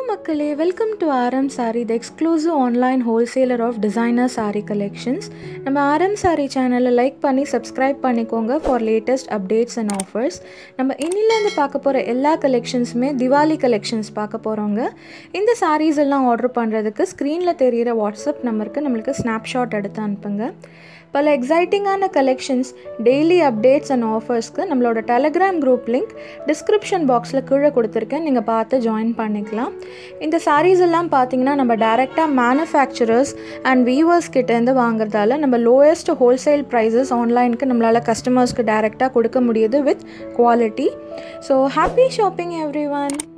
மக்களே welcome to RM sari the exclusive online wholesaler of designer sari collections நம்ம RM sari சேனலை like பண்ணி சப்ஸ்கிரைப் பண்ணிக்கோங்க for latest updates and offers நம்ம இன்னிலேருந்து பார்க்க போகிற எல்லா கலெக்ஷன்ஸுமே திவாலி கலெக்ஷன்ஸ் பார்க்க போகிறோங்க இந்த சாரீஸ் எல்லாம் ஆர்டர் பண்ணுறதுக்கு ஸ்க்ரீனில் தெரிகிற வாட்ஸ்அப் நம்பருக்கு நம்மளுக்கு ஸ்னாப்ஷாட் எடுத்து அனுப்புங்க பல எக்ஸைட்டிங்கான கலெக்ஷன்ஸ் டெய்லி அப்டேட்ஸ் அண்ட் ஆஃபர்ஸ்க்கு நம்மளோட டெலகிராம் குரூப் லிங்க் டிஸ்கிரிப்ஷன் பாக்ஸில் கீழே கொடுத்துருக்கேன் நீங்கள் பார்த்து ஜாயின் பண்ணிக்கலாம் இந்த சாரீஸ் எல்லாம் பார்த்தீங்கன்னா நம்ம டைரெக்டாக மேனுஃபேக்சரர்ஸ் அண்ட் வீவர்ஸ் கிட்டேருந்து வாங்குறதால நம்ம லோயஸ்ட் ஹோல்சேல் ப்ரைஸஸ் ஆன்லைனுக்கு நம்மளால் கஸ்டமர்ஸ்க்கு டைரெக்டாக கொடுக்க முடியுது with quality so happy shopping every one